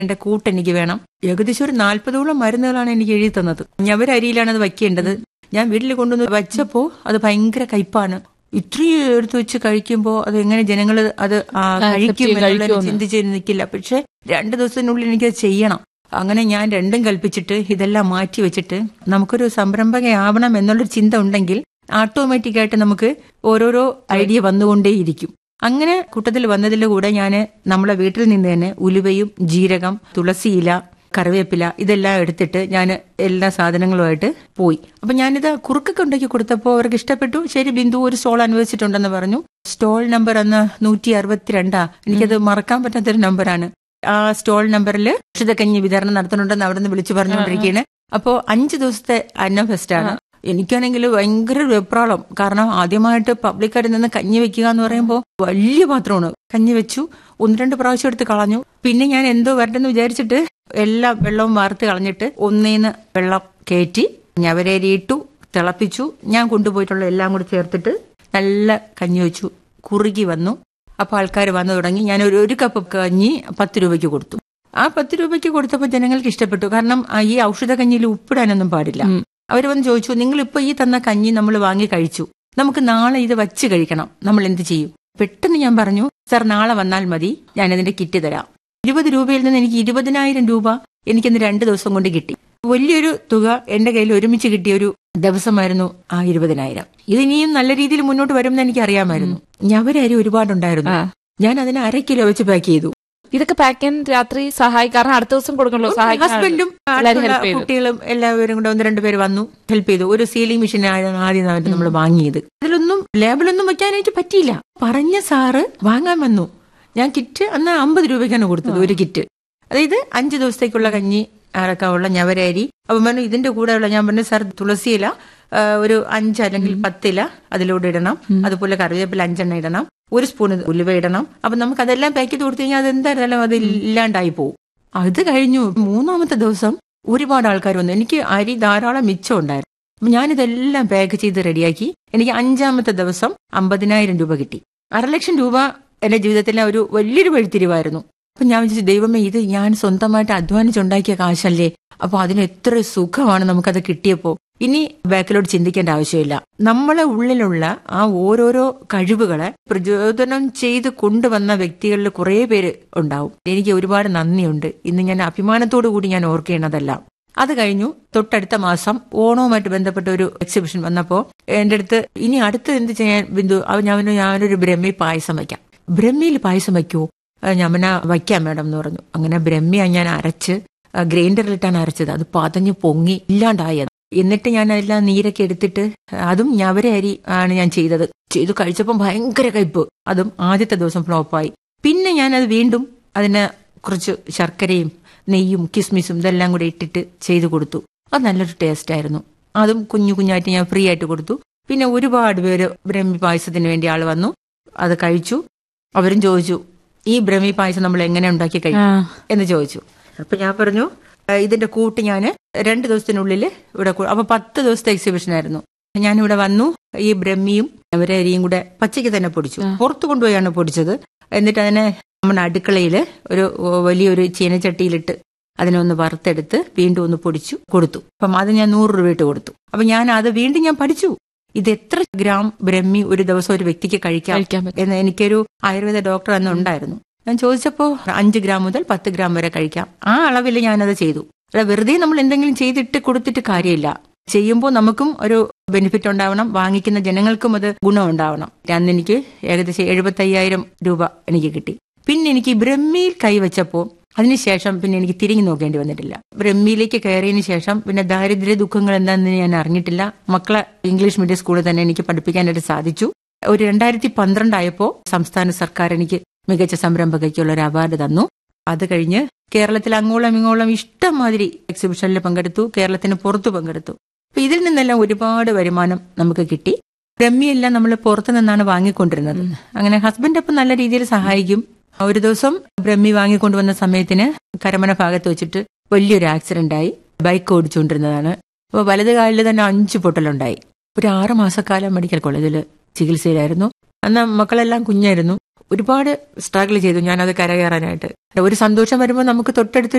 എന്റെ കൂട്ട് എനിക്ക് വേണം ഏകദേശം ഒരു നാൽപ്പതോളം മരുന്നുകളാണ് എനിക്ക് എഴുതി തന്നത് ഞവരരിയിലാണ് അത് വയ്ക്കേണ്ടത് ഞാൻ വീട്ടിൽ കൊണ്ടുവന്ന് വെച്ചപ്പോ അത് ഭയങ്കര കയ്പാണ് ഇത്രയും എടുത്തു വെച്ച് കഴിക്കുമ്പോൾ അത് എങ്ങനെ ജനങ്ങൾ അത് ആ, കഴിക്കും ചെയ്യും, എന്നുള്ളത് കഴിക്കുമെന്ന്. ചിന്തിച്ച് നിൽക്കില്ല പക്ഷെ രണ്ട് ദിവസത്തിനുള്ളിൽ എനിക്കത് ചെയ്യണം അങ്ങനെ ഞാൻ രണ്ടും കൽപ്പിച്ചിട്ട് ഇതെല്ലാം മാറ്റി വെച്ചിട്ട് നമുക്കൊരു സംരംഭകയാവണം എന്നുള്ളൊരു ചിന്ത ഉണ്ടെങ്കിൽ ഓട്ടോമാറ്റിക് ആയിട്ട് നമുക്ക് ഓരോരോ ഐഡിയ വന്നുകൊണ്ടേയിരിക്കും അങ്ങനെ കൂട്ടത്തിൽ വന്നതിന്റെ കൂടെ ഞാൻ നമ്മളെ വീട്ടിൽ നിന്ന് തന്നെ ഉലുവയും ജീരകം തുളസിയില കറിവേപ്പില ഇതെല്ലാം എടുത്തിട്ട് ഞാൻ എല്ലാ സാധനങ്ങളുമായിട്ട് പോയി അപ്പൊ ഞാനിത് കുറുക്കൊക്കെ ഉണ്ടാക്കി കൊടുത്തപ്പോൾ അവർക്ക് ഇഷ്ടപ്പെട്ടു ശരി ബിന്ദു ഒരു സ്റ്റോൾ അനുവദിച്ചിട്ടുണ്ടെന്ന് പറഞ്ഞു സ്റ്റോൾ നമ്പർ അന്ന് നൂറ്റി അറുപത്തിരണ്ടാ എനിക്കത് മറക്കാൻ പറ്റാത്തൊരു നമ്പറാണ് ആ സ്റ്റോൾ നമ്പറിൽ ഔഷധക്കഞ്ഞി വിതരണം നടത്തുന്നുണ്ടെന്ന് അവിടെ നിന്ന് വിളിച്ചു പറഞ്ഞുകൊണ്ടിരിക്കുകയാണ് അപ്പോ അഞ്ച് ദിവസത്തെ അന്നം ഫെസ്റ്റാണ് എനിക്കാണെങ്കിൽ ഭയങ്കര ഒരു വെപ്രാളം കാരണം ആദ്യമായിട്ട് പബ്ലിക്കായിട്ട് നിന്ന് കഞ്ഞി വെക്കുക എന്ന് പറയുമ്പോൾ വലിയ പാത്രമാണ് കഞ്ഞി വെച്ചു ഒന്ന് രണ്ട് പ്രാവശ്യം എടുത്ത് കളഞ്ഞു പിന്നെ ഞാൻ എന്തോ വരട്ടെന്ന് വിചാരിച്ചിട്ട് എല്ലാ വെള്ളവും വാർത്ത് കളഞ്ഞിട്ട് ഒന്നേന്ന് വെള്ളം കയറ്റി ഞവരേരിയിട്ടു തിളപ്പിച്ചു ഞാൻ കൊണ്ടുപോയിട്ടുള്ള എല്ലാം കൂടി ചേർത്തിട്ട് നല്ല കഞ്ഞി വെച്ചു കുറുകി വന്നു അപ്പൊ ആൾക്കാർ വന്നു തുടങ്ങി ഞാൻ ഒരു ഒരു കപ്പ് കഞ്ഞി പത്ത് രൂപയ്ക്ക് കൊടുത്തു ആ പത്ത് രൂപയ്ക്ക് കൊടുത്തപ്പോൾ ജനങ്ങൾക്ക് ഇഷ്ടപ്പെട്ടു കാരണം ആ ഈ ഔഷധ കഞ്ഞിയിൽ ഉപ്പിടാനൊന്നും പാടില്ല അവർ വന്ന് ചോദിച്ചു നിങ്ങൾ ഇപ്പൊ ഈ തന്ന കഞ്ഞി നമ്മൾ വാങ്ങി കഴിച്ചു നമുക്ക് നാളെ ഇത് വച്ച് കഴിക്കണം നമ്മൾ എന്ത് ചെയ്യും പെട്ടെന്ന് ഞാൻ പറഞ്ഞു സാർ നാളെ വന്നാൽ മതി ഞാൻ അതിന്റെ കിറ്റ് തരാം ഇരുപത് രൂപയിൽ നിന്ന് എനിക്ക് ഇരുപതിനായിരം രൂപ എനിക്കിന്ന് രണ്ട് ദിവസം കൊണ്ട് കിട്ടി വലിയൊരു തുക എന്റെ കയ്യിൽ ഒരുമിച്ച് കിട്ടിയ ഒരു ദിവസമായിരുന്നു ആ ഇരുപതിനായിരം ഇതിനിയും നല്ല രീതിയിൽ മുന്നോട്ട് വരുമെന്ന് എനിക്ക് അറിയാമായിരുന്നു ഞവരരി ഒരുപാടുണ്ടായിരുന്നു ആ. ഞാൻ അതിന് അര കിലോ വെച്ച് പാക്ക് ചെയ്തു ഇതൊക്കെ പാക്ക് ചെയ്യാൻ രാത്രി സഹായിക്കും കാരണം അടുത്ത ദിവസം കൊടുക്കണല്ലോ സഹായിക്കാൻ ഹസ്ബൻഡും എല്ലാവരും അടുത്തുള്ള help ചെയ്തു. കുട്ടികളും എല്ലാവരും കൂടെ ഒന്ന് രണ്ട് പേര് വന്നു ഹെൽപ്പ് ചെയ്തു ഒരു സീലിംഗ് മെഷീൻ ആയിരുന്നു ആദ്യം നമ്മൾ വാങ്ങിയത് അതിലൊന്നും ലേബിളൊന്നും വെക്കാനായിട്ട് പറ്റിയില്ല പറഞ്ഞ സാറ് വാങ്ങാൻ വന്നു ഞാൻ കിറ്റ് അന്ന് അമ്പത് രൂപയ്ക്കാണ് കൊടുത്തത് ഒരു കിറ്റ് അതായത് അഞ്ച് ദിവസത്തേക്കുള്ള കഞ്ഞി അടക്കമുള്ള ഞവരരി അപ്പൊ പറഞ്ഞു ഇതിന്റെ കൂടെയുള്ള ഞാൻ പറഞ്ഞു സാർ തുളസിയില ആ, ഒരു അഞ്ച് അല്ലെങ്കിൽ പത്തില അതിലൂടെ ഇടണം അതുപോലെ കറിവേപ്പില അഞ്ചെണ്ണം ഇടണം ഒരു സ്പൂൺ ഉലുവ ഇടണം അപ്പൊ നമുക്ക് അതെല്ലാം പാക്ക് ചെയ്ത് കൊടുത്തു കഴിഞ്ഞാൽ അത് എന്തായിരുന്നാലും അത് ഇല്ലാണ്ടായി പോകും അത് കഴിഞ്ഞു മൂന്നാമത്തെ ദിവസം ഒരുപാട് ആൾക്കാർ വന്നു എനിക്ക് അരി ധാരാളം മിച്ചം ഉണ്ടായിരുന്നു അപ്പൊ ഞാനിതെല്ലാം പാക്ക് ചെയ്ത് റെഡിയാക്കി എനിക്ക് അഞ്ചാമത്തെ ദിവസം അമ്പതിനായിരം രൂപ കിട്ടി അരലക്ഷം രൂപ എന്റെ ജീവിതത്തിലെ ഒരു വലിയൊരു വഴിത്തിരിവായിരുന്നു അപ്പൊ ഞാൻ വിചാരിച്ചു ദൈവമേ ഇത് ഞാൻ സ്വന്തമായിട്ട് അധ്വാനിച്ചുണ്ടാക്കിയ കാശല്ലേ അപ്പൊ അതിന് എത്ര സുഖമാണ് നമുക്കത് കിട്ടിയപ്പോ ഇനി ബാക്കിലോട്ട് ചിന്തിക്കേണ്ട ആവശ്യമില്ല നമ്മളെ ഉള്ളിലുള്ള ആ ഓരോരോ കഴിവുകളെ പ്രചോദനം ചെയ്ത് കൊണ്ടുവന്ന വ്യക്തികളിൽ കുറെ പേര് ഉണ്ടാവും എനിക്ക് ഒരുപാട് നന്ദിയുണ്ട് ഇന്ന് ഞാൻ അഭിമാനത്തോടു കൂടി ഞാൻ ഓർക്കേണ്ടതല്ല അത് കഴിഞ്ഞു തൊട്ടടുത്ത മാസം ഓണവുമായിട്ട് ബന്ധപ്പെട്ട ഒരു എക്സിബിഷൻ വന്നപ്പോ എന്റെ അടുത്ത് ഇനി അടുത്ത് എന്ത് ചെയ്യാൻ ബിന്ദു അവ ഞാൻ പറഞ്ഞു, ഞാനൊരു ബ്രഹ്മി പായസം വയ്ക്കാം ബ്രഹ്മിയിൽ പായസം വയ്ക്കുവോ ആ, ഞാൻ പിന്നെ വയ്ക്കാം മാഡം എന്ന് പറഞ്ഞു അങ്ങനെ ബ്രഹ്മിയ ഞാൻ അരച്ച് ആ, ഗ്രൈൻഡറിലിട്ടാണ് അരച്ചത് അത് പതഞ്ഞ് പൊങ്ങി ഇല്ലാണ്ടായത് എന്നിട്ട് ഞാൻ അതെല്ലാം നീരൊക്കെ എടുത്തിട്ട് അതും ഞവര അരി ആണ് ഞാൻ ചെയ്തത് ചെയ്തു കഴിച്ചപ്പോൾ ഭയങ്കര കയ്പ് അതും ആദ്യത്തെ ദിവസം ഫ്ലോപ്പായി പിന്നെ ഞാൻ അത് വീണ്ടും അതിന് കുറച്ച് ശർക്കരയും നെയ്യും കിസ്മിസും ഇതെല്ലാം കൂടി ഇട്ടിട്ട് ചെയ്തു കൊടുത്തു അത് നല്ലൊരു ടേസ്റ്റ് ആയിരുന്നു അതും കുഞ്ഞു കുഞ്ഞായിട്ട് ഞാൻ ഫ്രീ ആയിട്ട് കൊടുത്തു പിന്നെ ഒരുപാട് പേര് ബ്രഹ്മി പായസത്തിന് വേണ്ടി ആൾ വന്നു അത് കഴിച്ചു അവരും ചോദിച്ചു ഈ ബ്രഹ്മി പായസം നമ്മൾ എങ്ങനെ ഉണ്ടാക്കി കഴിക്കും എന്ന് ചോദിച്ചു അപ്പൊ ഞാൻ പറഞ്ഞു "ആ, ഇതിന്റെ കൂട്ട് ഞാൻ രണ്ട് ദിവസത്തിനുള്ളിൽ ഇവിടെ കൊ- അപ്പൊ പത്ത് ദിവസത്തെ എക്സിബിഷൻ ആയിരുന്നു ഞാൻ ഇവിടെ വന്നു ഈ ബ്രഹ്മിയും അവരെ അരിയും കൂടെ പച്ചയ്ക്ക് തന്നെ പൊടിച്ചു പുറത്തു കൊണ്ടുപോയാണ് പൊടിച്ചത് എന്നിട്ട് അതിനെ നമ്മുടെ അടുക്കളയിൽ ഒരു ഓ, വലിയൊരു ചീനച്ചട്ടിയിലിട്ട് അതിനെ ഒന്ന് വറുത്തെടുത്ത് വീണ്ടും ഒന്ന് പൊടിച്ചു കൊടുത്തു അപ്പം അത് ഞാൻ നൂറ് രൂപ ഇട്ട് കൊടുത്തു അപ്പൊ ഞാൻ അത് വീണ്ടും ഞാൻ പഠിച്ചു ഇത് എത്ര ഗ്രാം ബ്രഹ്മി ഒരു ദിവസം ഒരു വ്യക്തിക്ക് കഴിക്കാം കഴിക്കാൻ പറ്റും എന്ന് എനിക്കൊരു ആയുർവേദ ഡോക്ടർ അന്ന് ഉണ്ടായിരുന്നു ഞാൻ ചോദിച്ചപ്പോ അഞ്ച് ഗ്രാം മുതൽ പത്ത് ഗ്രാം വരെ കഴിക്കാം ആ അളവിൽ ഞാനത് ചെയ്തു അല്ല വെറുതെ നമ്മൾ എന്തെങ്കിലും ചെയ്തിട്ട് കൊടുത്തിട്ട് കാര്യമില്ല ചെയ്യുമ്പോൾ നമുക്കും ഒരു ബെനിഫിറ്റ് ഉണ്ടാവണം വാങ്ങിക്കുന്ന ജനങ്ങൾക്കും അത് ഗുണം ഉണ്ടാവണം അന്ന് എനിക്ക് ഏകദേശം എഴുപത്തി അയ്യായിരം രൂപ എനിക്ക് കിട്ടി പിന്നെ എനിക്ക് ഈ ബ്രഹ്മിയിൽ കൈവച്ചപ്പോൾ അതിനുശേഷം പിന്നെ എനിക്ക് തിരിഞ്ഞു നോക്കേണ്ടി വന്നിട്ടില്ല ബ്രഹ്മിയിലേക്ക് കയറിയതിന് ശേഷം പിന്നെ ദാരിദ്ര്യ ദുഃഖങ്ങൾ എന്താണെന്ന് ഞാൻ അറിഞ്ഞിട്ടില്ല മക്കളെ ഇംഗ്ലീഷ് മീഡിയം സ്കൂളിൽ തന്നെ എനിക്ക് പഠിപ്പിക്കാനായിട്ട് സാധിച്ചു ഒരു രണ്ടായിരത്തി പന്ത്രണ്ടായപ്പോ സംസ്ഥാന സർക്കാർ എനിക്ക് മികച്ച സംരംഭകയ്ക്കുള്ള ഒരു അവാർഡ് തന്നു അത് കഴിഞ്ഞ് കേരളത്തിൽ അങ്ങോളം ഇങ്ങോളം ഇഷ്ടംമാതിരി എക്സിബിഷനിൽ പങ്കെടുത്തു കേരളത്തിന് പുറത്തു പങ്കെടുത്തു അപ്പൊ ഇതിൽ നിന്നെല്ലാം ഒരുപാട് വരുമാനം നമുക്ക് കിട്ടി ബ്രഹ്മിയെല്ലാം നമ്മൾ പുറത്തു നിന്നാണ് വാങ്ങിക്കൊണ്ടിരുന്നത് അങ്ങനെ ഹസ്ബൻഡ് അപ്പം നല്ല രീതിയിൽ സഹായിക്കും ഒരു ദിവസം ബ്രഹ്മി വാങ്ങിക്കൊണ്ടുവന്ന സമയത്തിന് കരമന ഭാഗത്ത് വെച്ചിട്ട് വലിയൊരു ആക്സിഡന്റ് ആയി ബൈക്ക് ഓടിച്ചുകൊണ്ടിരുന്നതാണ് അപ്പോൾ വലത് കാലിൽ തന്നെ അഞ്ച് പൊട്ടലുണ്ടായി ഒരു ആറ് മാസക്കാലം മെഡിക്കൽ കോളേജിൽ ചികിത്സയിലായിരുന്നു അന്ന് മക്കളെല്ലാം കുഞ്ഞായിരുന്നു ഒരുപാട് സ്ട്രഗിൾ ചെയ്തു ഞാനത് കരകയറാനായിട്ട് ഒരു സന്തോഷം വരുമ്പോൾ നമുക്ക് തൊട്ടടുത്ത്